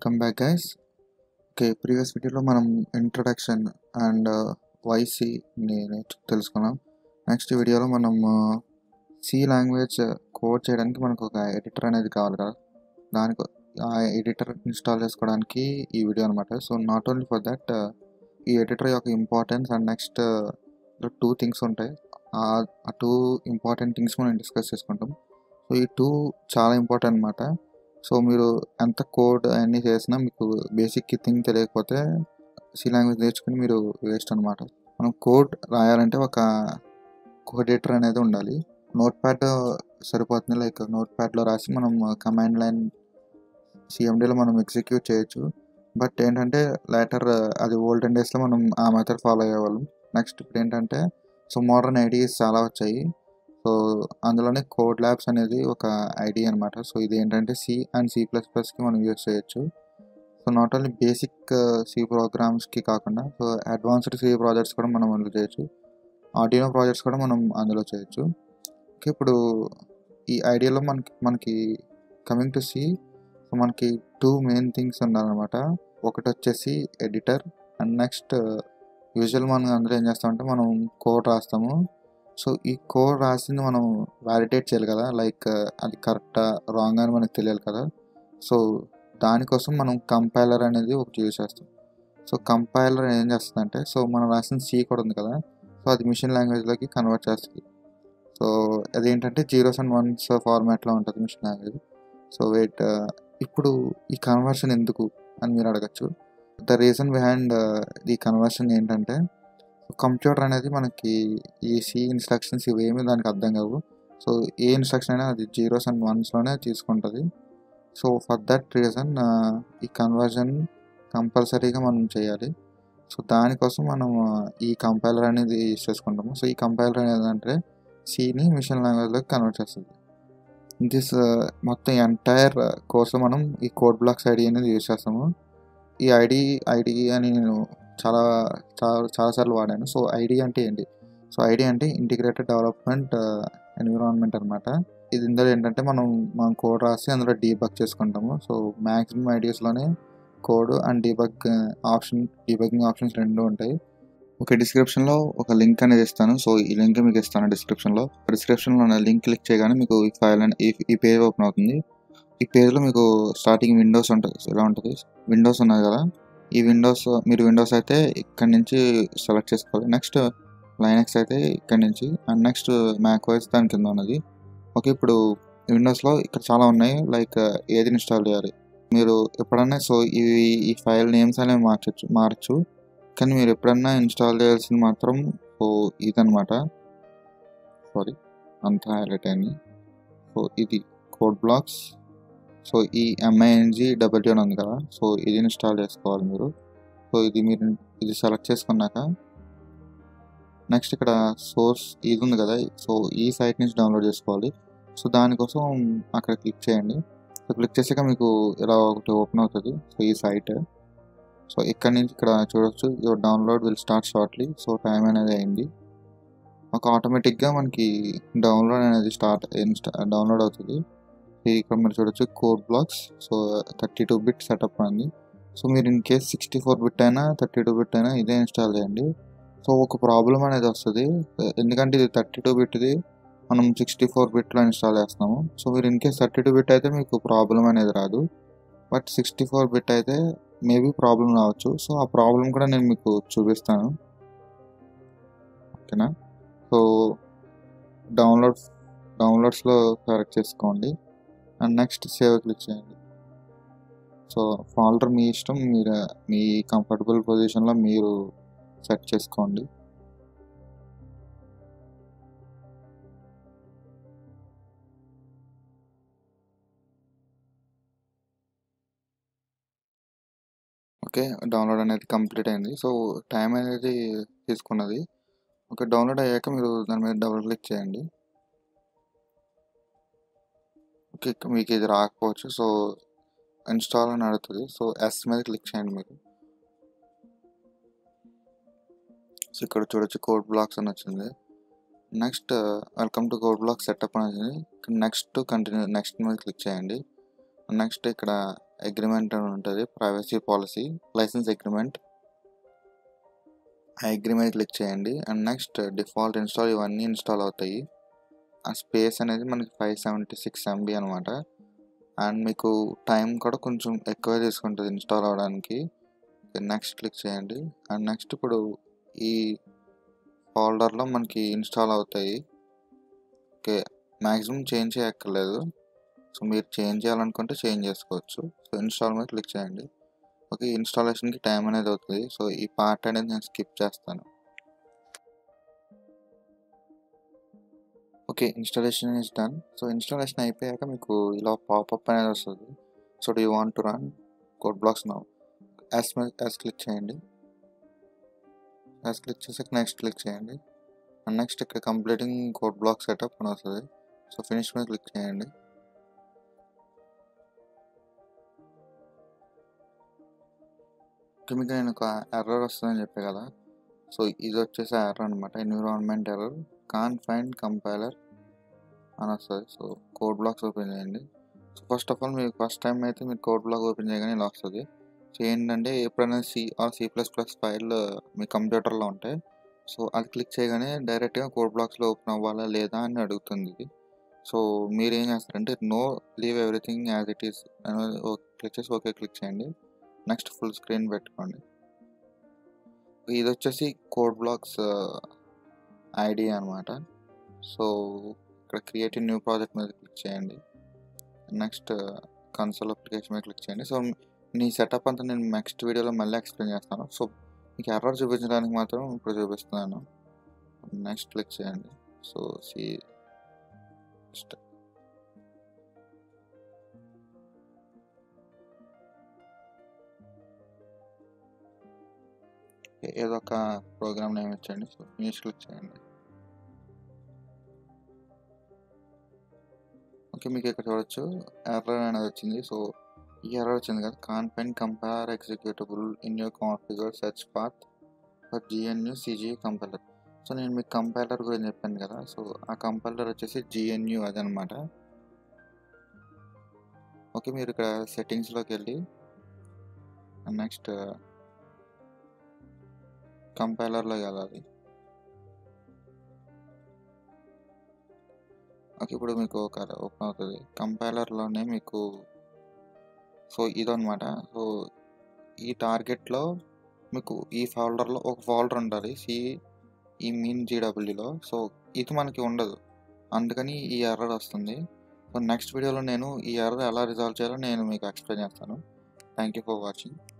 welcome back guys okay previous వీడియోలో మనం introduction and వైసీ తెలుసుకున్నాం నెక్స్ట్ వీడియోలో మనం సి లాంగ్వేజ్ కోడ్ చేయడానికి మనకు ఒక ఎడిటర్ అనేది కావాలి కదా దానికి ఆ ఎడిటర్ ఇన్స్టాల్ చేసుకోవడానికి ఈ వీడియో అనమాట so not only for that ఈ ఎడిటర్ యొక్క importance and next two things ఉంటాయి ఆ టూ ఇంపార్టెంట్ థింగ్స్ మనం డిస్కస్ చేసుకుంటాం సో ఈ టూ చాలా ఇంపార్టెంట్ అనమాట సో మీరు ఎంత కోడ్ అన్నీ చేసినా మీకు బేసిక్ థింగ్ తెలియకపోతే సి లాంగ్వేజ్ నేర్చుకుని మీరు వేస్ట్ అనమాట మనం కోడ్ రాయాలంటే ఒక కోడ్ ఎడిటర్ అనేది ఉండాలి నోట్ ప్యాడ్ సరిపోతుంది లైక్ నోట్ ప్యాడ్లో రాసి మనం కమాండ్ లైన్ సిఎండీలో మనం ఎగ్జిక్యూట్ చేయొచ్చు బట్ ఏంటంటే లేటర్ అది ఓల్డెన్ డేస్లో మనం ఆ మెథడ్ ఫాలో అయ్యేవాళ్ళం నెక్స్ట్ ఇప్పుడు ఏంటంటే సో మోడర్న్ ఐడియాస్ చాలా వచ్చాయి సో అందులోనే కోడ్ ల్యాబ్స్ అనేది ఒక ఐడియా అనమాట సో ఇది ఏంటంటే సి అండ్ సి ప్లస్ ప్లస్కి మనం యూజ్ చేయొచ్చు so not only basic C ప్రోగ్రామ్స్కి కాకుండా సో అడ్వాన్స్డ్ సి ప్రాజెక్ట్స్ కూడా మనం అందులో చేయొచ్చు ఆడియో ప్రాజెక్ట్స్ కూడా మనం అందులో చేయొచ్చు ఓకే ఇప్పుడు ఈ ఐడియాలో మనకి మనకి కమింగ్ టు సి సో మనకి టూ మెయిన్ థింగ్స్ ఉండాలన్నమాట ఒకటి వచ్చేసి ఎడిటర్ అండ్ నెక్స్ట్ యూజువల్ మనం అందులో ఏం చేస్తామంటే మనం కోడ్ రాస్తాము సో ఈ కోడ్ రాసింది మనం వ్యాలిడేట్ చేయాలి కదా లైక్ అది కరెక్టా రాంగ్ అని మనకు తెలియాలి కదా సో దానికోసం మనం కంపైలర్ అనేది ఒకటి యూజ్ చేస్తాం సో కంపైలర్ ఏం చేస్తుందంటే సో మనం రాసిన సి కూడా ఉంది కదా సో అది మిషన్ లాంగ్వేజ్లోకి కన్వర్ట్ చేస్తుంది సో అదేంటంటే జీరోస్ అండ్ వన్స్ ఫార్మాట్లో ఉంటుంది మిషన్ లాంగ్వేజ్ సో వెయిట్ ఇప్పుడు ఈ కన్వర్షన్ ఎందుకు అని మీరు అడగచ్చు the reason behind the conversion ఏంటంటే కంప్యూటర్ అనేది మనకి ఈ సి ఇన్స్ట్రక్షన్స్ ఇవేమి దానికి అర్థం కావు సో ఏ ఇన్స్ట్రక్షన్ అయినా అది జీరోస్ అండ్ వన్స్లోనే తీసుకుంటుంది సో ఫర్ దట్ రీజన్ ఈ కన్వర్జన్ కంపల్సరీగా మనం చేయాలి సో దానికోసం మనం ఈ కంపైలర్ అనేది యూజ్ చేసుకుంటాము సో ఈ కంపైలర్ అనేది అంటే సిని మిషన్ లాంగ్వేజ్లోకి కన్వర్ట్ చేస్తుంది దిస్ మొత్తం ఎంటైర్ కోర్సు మనం ఈ కోడ్ బ్లాక్స్ ఐడి అనేది యూజ్ చేస్తాము ఈ ఐడి ఐడి అని నేను చాలా చాలా చాలాసార్లు వాడాను సో ఐడి అంటే ఏంటి సో ఐడి అంటే ఇంటిగ్రేటెడ్ డెవలప్మెంట్ ఎన్విరాన్మెంట్ అనమాట ఇది ఇందులో ఏంటంటే మనం మనం కోడ్ రాసి అందులో డీబగ్ చేసుకుంటాము సో మ్యాక్సిమం ఐడియాస్లోనే code and debug option debugging options రెండు ఉంటాయి ఓకే డిస్క్రిప్షన్లో ఒక లింక్ అనేది ఇస్తాను సో ఈ లింక్ మీకు ఇస్తాను డిస్క్రిప్షన్లో డిస్క్రిప్షన్లో ఉన్న లింక్ క్లిక్ చేయగానే మీకు ఈ ఫైల్ ఈ ఈ పేజ్ ఓపెన్ అవుతుంది ఈ పేజ్లో మీకు స్టార్టింగ్ విండోస్ ఉంటుంది ఇలా ఉంటుంది విండోస్ ఉన్నది కదా ఈ విండోస్ మీరు విండోస్ అయితే ఇక్కడ నుంచి సెలెక్ట్ చేసుకోవాలి నెక్స్ట్ లైనక్స్ అయితే ఇక్కడ నుంచి అండ్ నెక్స్ట్ మ్యాక్ వైస్ దాని కింద ఉన్నది ఓకే ఇప్పుడు విండోస్లో ఇక్కడ చాలా ఉన్నాయి లైక్ ఏది ఇన్స్టాల్ చేయాలి మీరు ఎప్పుడన్నా సో ఇవి ఈ ఫైల్ నేమ్స్ అనేవి మార్చచ్చు మారచ్చు కానీ మీరు ఎప్పుడన్నా ఇన్స్టాల్ చేయాల్సింది మాత్రం సో ఇదనమాట సారీ అంతా హైలైట్ అయింది సో ఇది కోడ్ బ్లాక్స్ సో ఈ ఎంఐఎన్జి డబ్ల్యూ అని ఉంది కదా సో ఇది ఇన్స్టాల్ చేసుకోవాలి మీరు సో ఇది మీరు ఇది సెలెక్ట్ చేసుకున్నాక నెక్స్ట్ ఇక్కడ సోర్స్ ఇది ఉంది కదా సో ఈ సైట్ నుంచి డౌన్లోడ్ చేసుకోవాలి సో దానికోసం అక్కడ క్లిక్ చేయండి సో క్లిక్ చేసాక మీకు ఇలా ఒకటి ఓపెన్ అవుతుంది సో ఈ సైట్ సో ఇక్కడ నుంచి ఇక్కడ చూడొచ్చు your download will start shortly so time అనేది అయింది ఒక ఆటోమేటిక్గా మనకి డౌన్లోడ్ అనేది స్టార్ట్ డౌన్లోడ్ అవుతుంది ఇక్కడ మీరు చూడొచ్చు code blocks so thirty two bit setup అండి సో మీరు in case sixty four bit అయినా థర్టీ టూ బిట్ అయినా ఇదే ఇన్స్టాల్ చేయండి సో ఒక ప్రాబ్లం అనేది వస్తుంది ఎందుకంటే ఇది థర్టీ టూ బిట్ది మనం సిక్స్టీ ఫోర్ బిట్లో ఇన్స్టాల్ చేస్తాము సో మీరు in case thirty two bit అయితే మీకు ప్రాబ్లం అనేది రాదు బట్ సిక్స్టీ ఫోర్ బిట్ అయితే మేబీ ప్రాబ్లం రావచ్చు సో ఆ ప్రాబ్లం కూడా నేను మీకు చూపిస్తాను ఓకేనా సో డౌన్లోడ్ డౌన్లోడ్స్లో కరెక్ట్ చేసుకోండి అండ్ నెక్స్ట్ సేవ్ క్లిక్ చేయండి సో ఫోల్డర్ మీ ఇష్టం మీరు మీ కంఫర్టబుల్ పొజిషన్లో మీరు సెట్ చేసుకోండి ఓకే డౌన్లోడ్ అనేది కంప్లీట్ అయింది సో టైం అనేది తీసుకున్నది ఓకే డౌన్లోడ్ అయ్యాక మీరు దాని మీద డబుల్ క్లిక్ చేయండి ఓకే మీకు ఇది రాకపోవచ్చు సో ఇన్స్టాల్ అని అడుగుతుంది సో ఎస్ మీద క్లిక్ చేయండి మీరు సో ఇక్కడ చూడొచ్చు కోడ్ బ్లాక్స్ అని వచ్చింది next welcome to code block setup అని వచ్చింది నెక్స్ట్ కంటిన్యూ నెక్స్ట్ మీద క్లిక్ చేయండి నెక్స్ట్ ఇక్కడ అగ్రిమెంట్ అని ఉంటుంది ప్రైవసీ పాలసీ లైసెన్స్ అగ్రిమెంట్ ఆ అగ్రిమెంట్ క్లిక్ చేయండి అండ్ నెక్స్ట్ డిఫాల్ట్ ఇన్స్టాల్ ఇవన్నీ ఇన్స్టాల్ అవుతాయి ఆ స్పేస్ అనేది మనకి ఫైవ్ సెవెంటీ సిక్స్ ఎంబీ అనమాట అండ్ మీకు టైం కూడా కొంచెం ఎక్కువ తీసుకుంటుంది ఇన్స్టాల్ అవ్వడానికి నెక్స్ట్ క్లిక్ చేయండి అండ్ నెక్స్ట్ ఇప్పుడు ఈ ఫోల్డర్లో మనకి ఇన్స్టాల్ అవుతాయి ఓకే మ్యాక్సిమం చేంజ్ చేయక్కర్లేదు సో మీరు చేంజ్ చేయాలనుకుంటే చేంజ్ చేసుకోవచ్చు సో ఇన్స్టాల్ మీద క్లిక్ చేయండి ఓకే ఇన్స్టాలేషన్కి టైం అనేది అవుతుంది సో ఈ పార్ట్ అనేది నేను స్కిప్ చేస్తాను okay installation is done so installation అయిపోయాక మీకు ఇలా పాపప్ అనేది వస్తుంది so do you want to run code blocks now yes yes click చేయండి యాస్ క్లిక్ చేసాక నెక్స్ట్ క్లిక్ చేయండి అండ్ నెక్స్ట్ ఇక్కడ కంప్లీటింగ్ కోడ్ బ్లాక్ సెటప్ అని వస్తుంది సో ఫినిష్ మీద క్లిక్ చేయండి ఓకే మీకు నేను ఒక ఎర్రర్ వస్తుందని చెప్పే కదా సో ఇది వచ్చేసి ఎర్రర్ అనమాట environment error can't find compiler అని వస్తుంది సో కోడ్ బ్లాక్స్ ఓపెన్ చేయండి సో ఫస్ట్ ఆఫ్ ఆల్ మీకు ఫస్ట్ టైం అయితే మీరు కోడ్ బ్లాక్ ఓపెన్ చేయగానే ఇలా వస్తుంది సో ఏంటంటే ఎప్పుడైనా C or C plus plus file మీ కంప్యూటర్లో ఉంటాయి సో అది క్లిక్ చేయగానే డైరెక్ట్గా కోడ్ బ్లాక్స్లో ఓపెన్ అవ్వాలా లేదా అని అడుగుతుంది ఇది సో మీరు ఏం చేస్తారంటే no leave everything as it is click చేసి ఓకే క్లిక్ చేయండి నెక్స్ట్ ఫుల్ స్క్రీన్ పెట్టుకోండి ఇది వచ్చేసి కోడ్ బ్లాక్స్ ఐడి అనమాట సో ఇక్కడ క్రియేట్ న్యూ ప్రాజెక్ట్ మీద క్లిక్ చేయండి నెక్స్ట్ కన్సోల్ అప్లికేషన్ మీద క్లిక్ చేయండి సో నీ సెటప్ అంతా నేను నెక్స్ట్ వీడియోలో మళ్ళీ ఎక్స్ప్లెయిన్ చేస్తాను సో మీకు ఎర్రర్ చూపించడానికి మాత్రం ఇప్పుడు చూపిస్తున్నాను నెక్స్ట్ క్లిక్ చేయండి సో సి ఏదో ఒక ప్రోగ్రామ్ నేమ్ ఇచ్చండి సో ఫినిష్ క్లిక్ చేయండి ఓకే మీకు ఇక్కడ చూడొచ్చు ఎర్రర్ అనేది వచ్చింది సో ఈ ఎర్రర్ వచ్చింది కదా can't find compiler executable in your configure search path for GNU GCC compiler so నేను మీకు కంపైలర్ గురించి చెప్పాను కదా సో ఆ కంపైలర్ వచ్చేసి జిఎన్యూ అదనమాట ఓకే మీరు ఇక్కడ సెట్టింగ్స్లోకి వెళ్ళి నెక్స్ట్ కంపైలర్లోకి వెళ్ళాలి ఓకే ఇప్పుడు మీకు ఒక ఓపెన్ అవుతుంది కంపైలర్లోనే మీకు సో ఇదనమాట సో ఈ టార్గెట్లో మీకు ఈ ఫోల్డర్లో ఒక ఫోల్డర్ ఉండాలి సి ఈ మీన్ జీడబ్ల్యూలో సో ఇది మనకి ఉండదు అందుకని ఈ ఎర్రర్ వస్తుంది సో నెక్స్ట్ వీడియోలో నేను ఈ ఎర్రర్ ఎలా రిజాల్వ్ చేయాలో నేను మీకు ఎక్స్ప్లెయిన్ చేస్తాను థ్యాంక్ యూ ఫర్ వాచింగ్